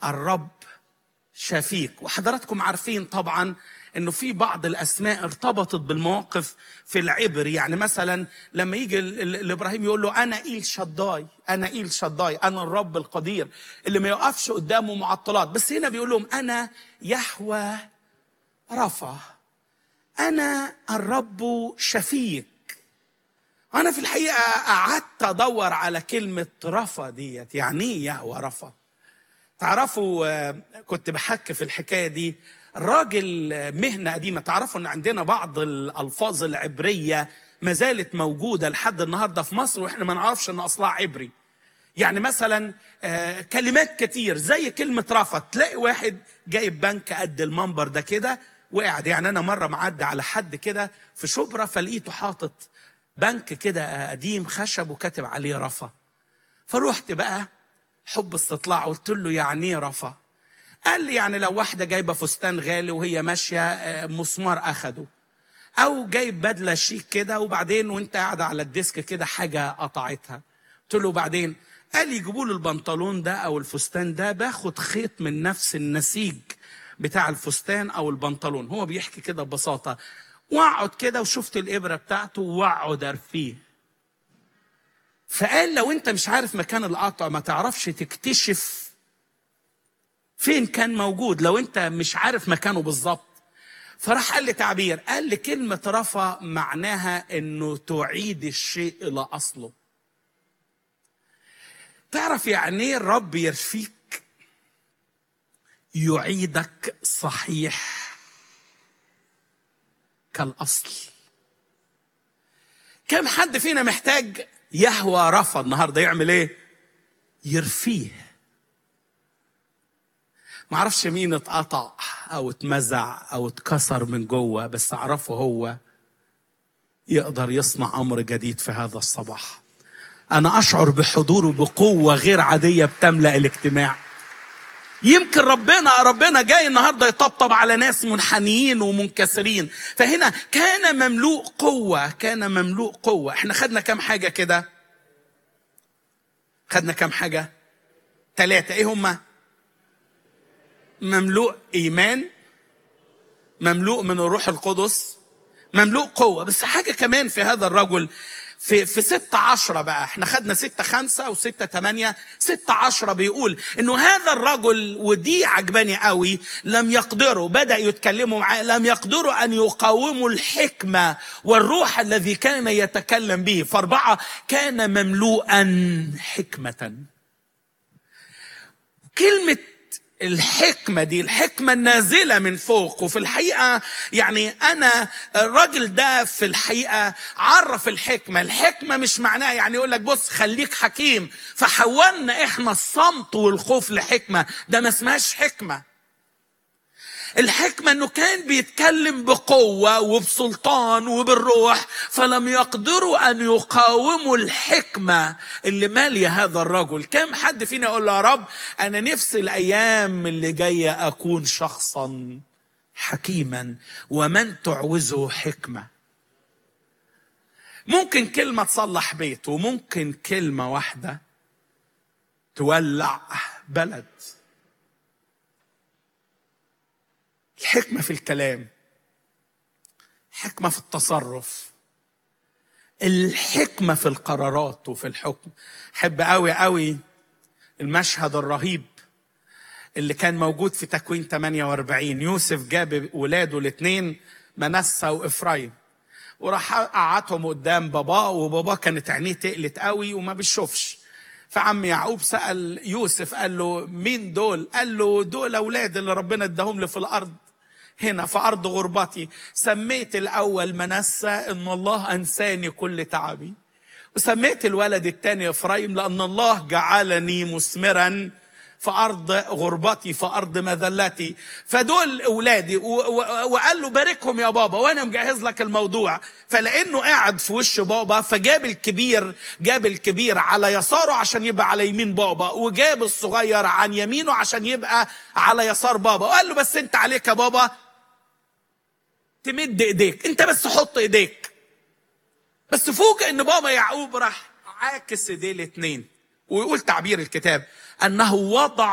الرب شفيك وحضراتكم عارفين طبعا انه في بعض الاسماء ارتبطت بالمواقف في العبر يعني مثلا لما يجي ال- ال- لابراهيم يقول له انا ايل شداي انا ايل شداي انا الرب القدير اللي ما يقفش قدامه معطلات بس هنا بيقول لهم انا يهوى رفا انا الرب شفيك انا في الحقيقه قعدت ادور على كلمه رفا ديت يعني ايه يهوى رفا تعرفوا آه، كنت بحكي في الحكايه دي راجل آه، مهنه قديمه تعرفوا ان عندنا بعض الالفاظ العبريه ما زالت موجوده لحد النهارده في مصر واحنا ما نعرفش ان اصلها عبري يعني مثلا آه، كلمات كتير زي كلمه رفض تلاقي واحد جايب بنك قد المنبر ده كده وقاعد يعني انا مره معدي على حد كده في شبرا فلقيته حاطط بنك كده قديم خشب وكاتب عليه رفا فروحت بقى حب استطلاع قلت له يعني ايه رفا قال لي يعني لو واحده جايبه فستان غالي وهي ماشيه آه، مسمار اخده او جايب بدله شيك كده وبعدين وانت قاعد على الديسك كده حاجه قطعتها قلت له بعدين قال لي يجيبوا له البنطلون ده او الفستان ده باخد خيط من نفس النسيج بتاع الفستان او البنطلون هو بيحكي كده ببساطه واقعد كده وشفت الابره بتاعته واقعد ارفيه فقال لو انت مش عارف مكان القطع ما تعرفش تكتشف فين كان موجود لو انت مش عارف مكانه بالظبط فراح قال لي تعبير قال لي كلمة رفع معناها انه تعيد الشيء الى اصله تعرف يعني ايه الرب يرفيك يعيدك صحيح كالاصل كم حد فينا محتاج يهوى رفا النهارده يعمل ايه يرفيه معرفش مين اتقطع او اتمزع او اتكسر من جوه بس اعرفه هو يقدر يصنع امر جديد في هذا الصباح انا اشعر بحضوره بقوه غير عاديه بتملا الاجتماع يمكن ربنا ربنا جاي النهارده يطبطب على ناس منحنيين ومنكسرين فهنا كان مملوء قوه كان مملوء قوه احنا خدنا كام حاجه كده خدنا كام حاجه ثلاثه ايه هما مملوء ايمان مملوء من الروح القدس مملوء قوه بس حاجه كمان في هذا الرجل في في ستة عشرة بقى احنا خدنا ستة خمسة وستة تمانية ستة عشرة بيقول انه هذا الرجل ودي عجباني قوي لم يقدروا بدأ يتكلموا معاه لم يقدروا ان يقاوموا الحكمة والروح الذي كان يتكلم به فاربعة كان مملوءا حكمة كلمة الحكمة دي الحكمة النازلة من فوق وفي الحقيقة يعني أنا الراجل ده في الحقيقة عرف الحكمة الحكمة مش معناها يعني يقول لك بص خليك حكيم فحولنا إحنا الصمت والخوف لحكمة ده ما اسمهاش حكمة الحكمة انه كان بيتكلم بقوة وبسلطان وبالروح فلم يقدروا ان يقاوموا الحكمة اللي مالية هذا الرجل كم حد فينا يقول له يا رب انا نفسي الايام اللي جاية اكون شخصا حكيما ومن تعوزه حكمة ممكن كلمة تصلح بيت وممكن كلمة واحدة تولع بلد الحكمة في الكلام الحكمة في التصرف الحكمة في القرارات وفي الحكم حب قوي قوي المشهد الرهيب اللي كان موجود في تكوين 48 يوسف جاب ولاده الاثنين منسى وإفرايم وراح قعدهم قدام باباه وباباه كانت عينيه تقلت قوي وما بيشوفش فعم يعقوب سأل يوسف قال له مين دول؟ قال له دول أولاد اللي ربنا اداهم لي في الأرض هنا في أرض غربتي سميت الأول منسى إن الله أنساني كل تعبي وسميت الولد الثاني إفرايم لأن الله جعلني مثمرا في أرض غربتي في أرض مذلتي فدول أولادي و- و- وقال له باركهم يا بابا وأنا مجهز لك الموضوع فلأنه قاعد في وش بابا فجاب الكبير جاب الكبير على يساره عشان يبقى على يمين بابا وجاب الصغير عن يمينه عشان يبقى على يسار بابا وقال له بس أنت عليك يا بابا تمد ايديك انت بس حط ايديك بس فوجئ ان بابا يعقوب راح عاكس ايديه الاثنين ويقول تعبير الكتاب انه وضع